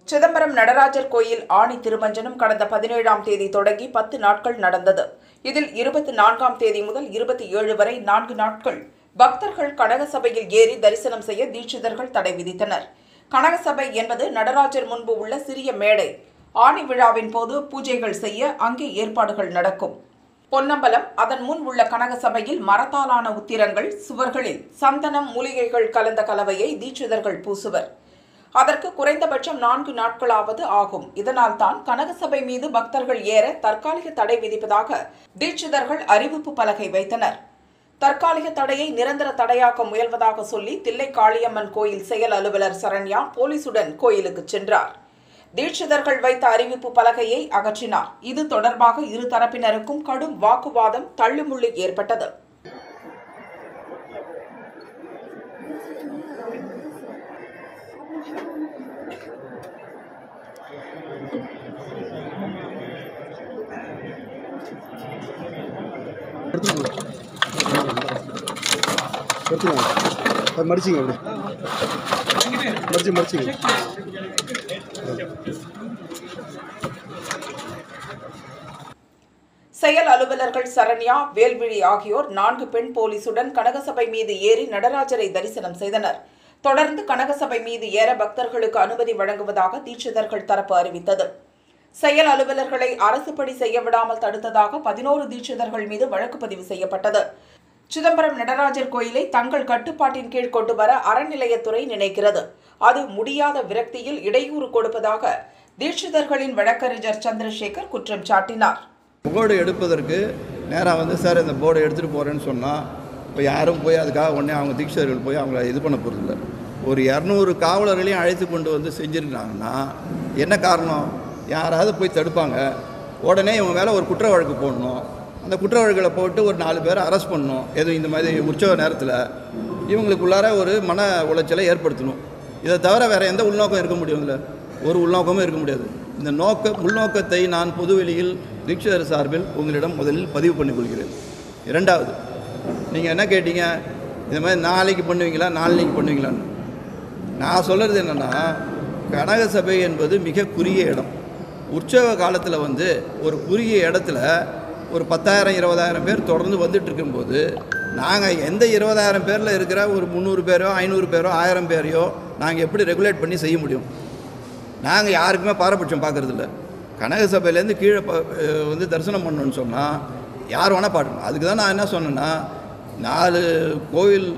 சிதம்பரம் நடராஜர் கோயில் ஆணி திருமஞ்சனம் கடந்த பதினேழாம் தேதி தொடங்கி பத்து நாட்கள் நடந்தது இதில் இருபத்தி நான்காம் தேதி முதல் இருபத்தி ஏழு வரை நான்கு நாட்கள் பக்தர்கள் கனகசபையில் ஏறி தரிசனம் செய்ய தீட்சிதர்கள் தடை விதித்தனர் கனகசபை என்பது நடராஜர் முன்பு உள்ள சிறிய மேடை ஆணி விழாவின் போது பூஜைகள் செய்ய அங்கே ஏற்பாடுகள் நடக்கும் பொன்னம்பலம் அதன் முன் உள்ள கனகசபையில் மரத்தாலான உத்திரங்கள் சுவர்களில் சந்தனம் மூலிகைகள் கலந்த கலவையை தீட்சிதர்கள் பூசுவர் அதற்கு குறைந்தபட்சம் நான்கு நாட்களாவது ஆகும் இதனால் தான் கனகசபை மீது பக்தர்கள் ஏற தற்காலிக தடை விதிப்பதாக தீட்சிதர்கள் அறிவிப்பு பலகை வைத்தனர் தற்காலிக தடையை நிரந்தர தடையாக்க முயல்வதாக சொல்லி தில்லை காளியம்மன் கோயில் செயல் அலுவலர் சரண்யா போலீசுடன் கோயிலுக்கு சென்றார் தீட்சிதர்கள் வைத்த அறிவிப்பு பலகையை அகற்றினார் இது தொடர்பாக இரு தரப்பினருக்கும் கடும் வாக்குவாதம் தள்ளுமுள்ளு ஏற்பட்டது எடுத்துக்கோங்க எடுத்துக்கோங்க அது மடிச்சிங்க அப்படி மடிச்சு மடிச்சிங்க செயல் அலுவலர்கள் சரண்யா வேல்விழி ஆகியோர் நான்கு பெண் போலீசுடன் கனகசபை மீது ஏறி நடராஜரை தரிசனம் செய்தனர் தொடர்ந்து கனகசபை மீது ஏற பக்தர்களுக்கு அனுமதி வழங்குவதாக தீட்சிதர்கள் தரப்பு அறிவித்தது செயல் அலுவலர்களை அரசுப்படி செய்ய விடாமல் தடுத்ததாக பதினோரு தீட்சிதர்கள் மீது வழக்கு பதிவு செய்யப்பட்டது சிதம்பரம் நடராஜர் கோயிலை தங்கள் கட்டுப்பாட்டின் கீழ் கொண்டு வர அறநிலையத்துறை நினைக்கிறது அது முடியாத விரக்தியில் இடையூறு கொடுப்பதாக தீட்சிதர்களின் வழக்கறிஞர் சந்திரசேகர் குற்றம் சாட்டினார் போர்டு எடுப்பதற்கு நேராக வந்து சார் இந்த போர்டை எடுத்துகிட்டு போகிறேன்னு சொன்னால் இப்போ யாரும் போய் அதுக்காக உடனே அவங்க தீட்சிதர்கள் போய் அவங்கள இது பண்ண போகிறதில்ல ஒரு இரநூறு காவலர்களையும் அழைத்து கொண்டு வந்து செஞ்சுருக்காங்கன்னா என்ன காரணம் யாராவது போய் தடுப்பாங்க உடனே இவங்க மேலே ஒரு குற்ற வழக்கு போடணும் அந்த குற்ற வழக்கில் போட்டு ஒரு நாலு பேரை அரெஸ்ட் பண்ணணும் எதுவும் இந்த மாதிரி உற்சவ நேரத்தில் இவங்களுக்குள்ளார ஒரு மன உளைச்சலை ஏற்படுத்தணும் இதை தவிர வேறு எந்த உள்நோக்கம் இருக்க முடியுங்கள ஒரு உள்நோக்கமும் இருக்க முடியாது இந்த நோக்க உள்நோக்கத்தை நான் பொதுவெளியில் தீட்சிதர் சார்பில் உங்களிடம் முதலில் பதிவு பண்ணிக் கொள்கிறேன் இரண்டாவது நீங்கள் என்ன கேட்டீங்க இந்த மாதிரி நாளைக்கு பண்ணுவீங்களா நாளைக்கு பண்ணுவீங்களான்னு நான் சொல்கிறது என்னென்னா கனக சபை என்பது மிக குறுகிய இடம் உற்சவ காலத்தில் வந்து ஒரு குறுகிய இடத்துல ஒரு பத்தாயிரம் இருபதாயிரம் பேர் தொடர்ந்து வந்துட்டு இருக்கும்போது நாங்கள் எந்த இருபதாயிரம் பேரில் இருக்கிற ஒரு முந்நூறு பேரோ ஐநூறு பேரோ ஆயிரம் பேரையோ நாங்கள் எப்படி ரெகுலேட் பண்ணி செய்ய முடியும் நாங்கள் யாருக்குமே பாரபட்சம் பார்க்குறதில்ல கனக சபையிலேருந்து கீழே ப- அஹ் வந்து தரிசனம் பண்ணணும்னு சொன்னால் யார் வேணால் பாடணும் அதுக்கு தான் நான் என்ன சொன்னேன்னா நாலு கோவில்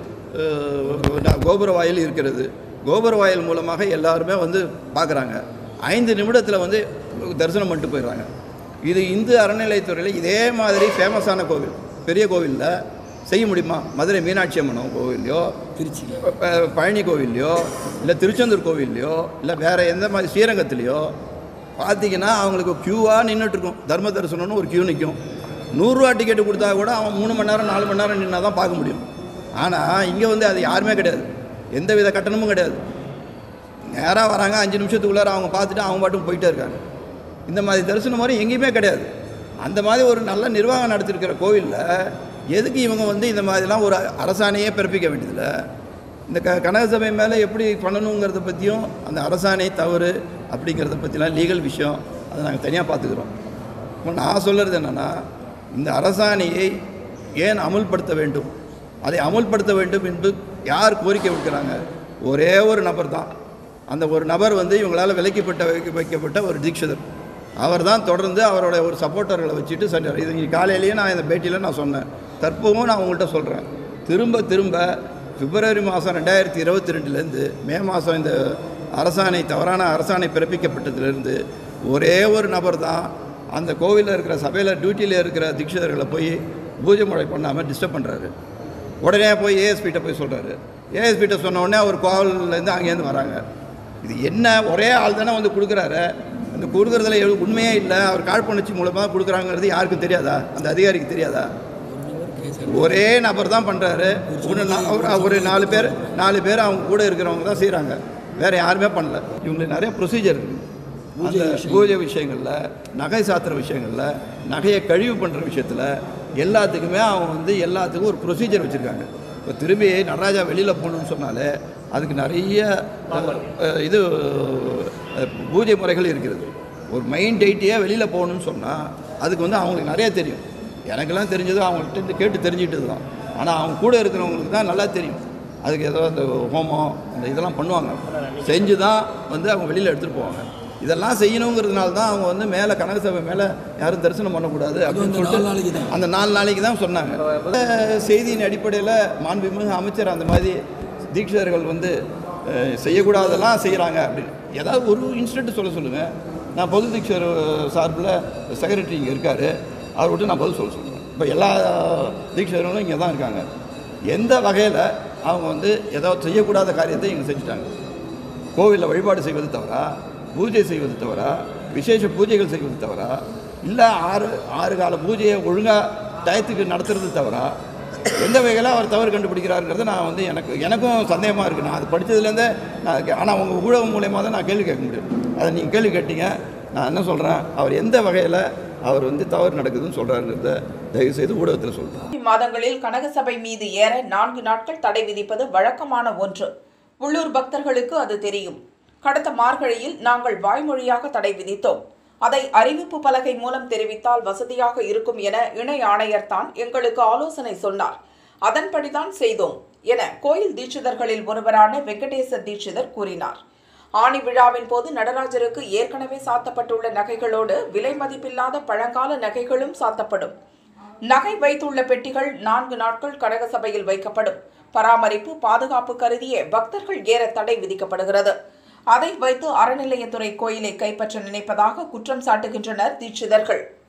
அஹ், நா- கோபுர வாயில் இருக்கிறது கோபுர வாயில் மூலமாக எல்லாருமே வந்து பார்க்குறாங்க ஐந்து நிமிடத்தில் வந்து தரிசனம் பண்ணிட்டு போயிடுறாங்க இது இந்து அறநிலையத்துறையில் இதே மாதிரி ஃபேமஸான கோவில் பெரிய கோவிலில் செய்ய முடியுமா மதுரை மீனாட்சி அம்மன் கோவில்லையோ திருச்சி பழனி கோவில்லையோ இல்லை திருச்செந்தூர் கோவில்லையோ இல்லை வேறு எந்த மாதிரி ஸ்ரீரங்கத்துலேயோ பார்த்தீங்கன்னா அவங்களுக்கு க்யூவாக நின்றுட்டுருக்கும் தர்ம தரிசனம்னு ஒரு க்யூ நிற்கும் நூறுரூவா டிக்கெட்டு கொடுத்தா கூட அவன் மூணு மணி நேரம் நாலு மணி நேரம் நின்னா தான் பார்க்க முடியும் ஆனால் இங்கே வந்து அது யாருமே கிடையாது எந்த வித கட்டணமும் கிடையாது நேராக வராங்க அஞ்சு நிமிஷத்துக்குள்ளார அவங்க பார்த்துட்டு அவங்க பாட்டும் போயிட்டே இருக்காங்க இந்த மாதிரி தரிசனம் மாதிரி எங்கேயுமே கிடையாது அந்த மாதிரி ஒரு நல்ல நிர்வாகம் நடத்திருக்கிற கோவிலில் எதுக்கு இவங்க வந்து இந்த மாதிரிலாம் ஒரு அரசாணையே பிறப்பிக்க வேண்டியதில்லை இந்த க கனக சபை மேலே எப்படி பண்ணணுங்கிறத பற்றியும் அந்த அரசாணை தவறு அப்படிங்கிறத பற்றிலாம் லீகல் விஷயம் அதை நாங்கள் தனியாக பார்த்துக்குறோம் இப்போ நான் சொல்கிறது என்னென்னா இந்த அரசாணையை ஏன் அமுல்படுத்த வேண்டும் அதை அமுல்படுத்த வேண்டும் என்று யார் கோரிக்கை விடுக்கிறாங்க ஒரே ஒரு நபர் தான் அந்த ஒரு நபர் வந்து இவங்களால் விலக்கப்பட்ட வைக்க- வைக்கப்பட்ட ஒரு தீட்சிதர் அவர் தான் தொடர்ந்து அவரோட ஒரு சப்போர்ட்டர்களை வச்சுட்டு சென்றார் இது இங்கே காலையிலேயே நான் இந்த பேட்டியில் நான் சொன்னேன் தற்பவும் நான் உங்கள்கிட்ட சொல்கிறேன் திரும்ப திரும்ப பிப்ரவரி மாதம் ரெண்டாயிரத்தி இருபத்தி ரெண்டுலேருந்து மே மாதம் இந்த அரசாணை தவறான அரசாணை பிறப்பிக்கப்பட்டதுலேருந்து ஒரே ஒரு நபர் தான் அந்த கோவிலில் இருக்கிற சபையில் டியூட்டியில் இருக்கிற தீட்சிதர்களை போய் பூஜை முறை பண்ணாமல் டிஸ்டர்ப் பண்ணுறாரு உடனே போய் ஏஎஸ்பிகிட்ட போய் சொல்கிறாரு ஏஎஸ்பிகிட்ட சொன்ன உடனே அவர் கோவிலேருந்து அங்கேருந்து வராங்க இது என்ன ஒரே ஆள் தானே வந்து கொடுக்குறாரு அந்த கொடுக்குறதுல எவ்வளவு உண்மையே இல்லை அவர் காழ்ப்புணர்ச்சி மூலமாக கொடுக்குறாங்கிறது யாருக்கும் தெரியாதா அந்த அதிகாரிக்கு தெரியாதா ஒரே நபர் தான் பண்ணுறாரு ஒரு நா- ஒரு- ஒரு நாலு பேர் நாலு பேர் அவங்க கூட இருக்கிறவங்க தான் செய்கிறாங்க வேறு யாருமே பண்ணல இவங்களுக்கு நிறைய ப்ரொசீஜர் இருக்குது அந்த பூஜை விஷயங்களில் நகை சாத்துற விஷயங்களில் நகையை கழிவு பண்ணுற விஷயத்தில் எல்லாத்துக்குமே அவங்க வந்து எல்லாத்துக்கும் ஒரு ப்ரொசீஜர் வச்சுருக்காங்க இப்போ திரும்பி நடராஜா வெளியில் போகணும்னு சொன்னாலே அதுக்கு நிறைய அஹ், இது அஹ், பூஜை முறைகள் இருக்கிறது ஒரு மெயின் டேட்டையே வெளியில் போகணும்னு சொன்னால் அதுக்கு வந்து அவங்களுக்கு நிறைய தெரியும் எனக்கெல்லாம் தெரிஞ்சது அவங்கள்ட்ட கேட்டு தெரிஞ்சுக்கிட்டது தான் ஆனால் அவங்க கூட இருக்கிறவங்களுக்கு தான் நல்லா தெரியும் அதுக்கு ஏதோ அந்த ஹோமம் அந்த இதெல்லாம் பண்ணுவாங்க செஞ்சு தான் வந்து அவங்க வெளியில் எடுத்துகிட்டு போவாங்க இதெல்லாம் செய்யணுங்கிறதுனால தான் அவங்க வந்து மேலே கனக சபை மேலே யாரும் தரிசனம் பண்ணக்கூடாது அப்படின்னு சொல்லிட்டு அந்த நாலு நாளைக்கு தான் சொன்னாங்க இந்த செய்தியின் அடிப்படையில் மாண்புமிகு அமைச்சர் அந்த மாதிரி தீட்சிதர்கள் வந்து அஹ், செய்யக்கூடாதெல்லாம் செய்கிறாங்க அப்படின்னு ஏதாவது ஒரு இன்சிடென்ட் சொல்ல சொல்லுங்கள் நான் பொது தீட்சர் சார்பில் செக்ரட்டரி இங்கே இருக்கார் அவர் விட்டு நான் பதில் சொல்ல சொல்கிறேன் இப்போ எல்லா தீட்சிதர்களும் இங்கே தான் இருக்காங்க எந்த வகையில் அவங்க வந்து ஏதாவது செய்யக்கூடாத காரியத்தை இங்கே செஞ்சுட்டாங்க கோவிலில் வழிபாடு செய்வது தவிரா பூஜை செய்வது தவிரா விசேஷ பூஜைகள் செய்வது தவிரா இல்லை ஆறு ஆறு கால பூஜையை ஒழுங்காக டயத்துக்கு நடத்துறது தவிரா எந்த வகையில் அவர் தவறு கண்டுபிடிக்கிறாருங்கிறத நான் வந்து எனக்கு எனக்கும் சந்தேகமாக இருக்குது நான் அது படித்ததுலேருந்தே நான் ஆனால் உங்கள் ஊடகம் மூலயமா தான் நான் கேள்வி கேட்க முடியும் அதை நீங்கள் கேள்வி கேட்டீங்க நான் என்ன சொல்கிறேன் அவர் எந்த வகையில் அவர் வந்து தவறு நடக்குதுன்னு சொல்கிறாருங்கிறத தயவுசெய்து ஊடகத்தில் சொல்கிறேன் மாதங்களில் கனகசபை மீது ஏற நான்கு நாட்கள் தடை விதிப்பது வழக்கமான ஒன்று உள்ளூர் பக்தர்களுக்கு அது தெரியும் கடந்த மார்கழியில் நாங்கள் வாய்மொழியாக தடை விதித்தோம் அதை அறிவிப்பு பலகை மூலம் தெரிவித்தால் வசதியாக இருக்கும் என இணை ஆணையர் தான் எங்களுக்கு ஆலோசனை சொன்னார் அதன்படிதான் செய்தோம் என கோயில் தீட்சிதர்களில் ஒருவரான வெங்கடேச தீட்சிதர் கூறினார் ஆணி விழாவின் போது நடராஜருக்கு ஏற்கனவே சாத்தப்பட்டுள்ள நகைகளோடு விலை மதிப்பில்லாத பழங்கால நகைகளும் சாத்தப்படும் நகை வைத்துள்ள பெட்டிகள் நான்கு நாட்கள் கனக சபையில் வைக்கப்படும் பராமரிப்பு பாதுகாப்பு கருதியே பக்தர்கள் ஏற தடை விதிக்கப்படுகிறது அதை வைத்து அறநிலையத்துறை கோயிலை கைப்பற்ற நினைப்பதாக குற்றம் சாட்டுகின்றனர் தீட்சிதர்கள்